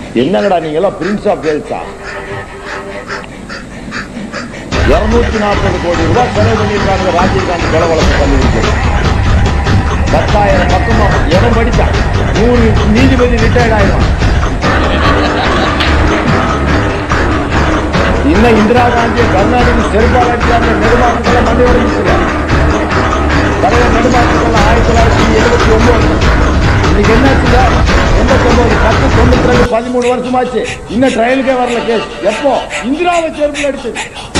என்னங்கடா நீங்க எல்லாம் பிரின்ஸ் ஆஃப் வேல்ஸா இருநூத்தி நாற்பது கோடி ரூபாய் செலவு பண்ணியிருக்காங்க ராஜீவ்காந்தி கொலை வழக்கு கல்லூரிக்கு பத்தாயிரம் பக்கமா எவன் படித்தான் நூறு நீதிபதி ரிட்டையர்ட் ஆயிடுவான் இன்னும் இந்திரா காந்தி கருணாநிதி செருப்பால் அடிச்சாங்க நெடுமாற்றத்தில் மண்ணை உடஞ்சிருக்காங்க தலைவர் நெடுமாற்றத்தில் ஆயிரத்தி தொள்ளாயிரத்தி எழுபத்தி ஒன்பது இன்னைக்கு என்னாச்சுங்க எண்பத்தி ஒன்பது பத்து தொண்ணூத்தி ரெண்டு பதிமூணு வருஷமாச்சு இன்னும் ட்ரையலுக்கே வரல கேஸ் எப்போ இந்திராவை செருப்பில் அடிச்சது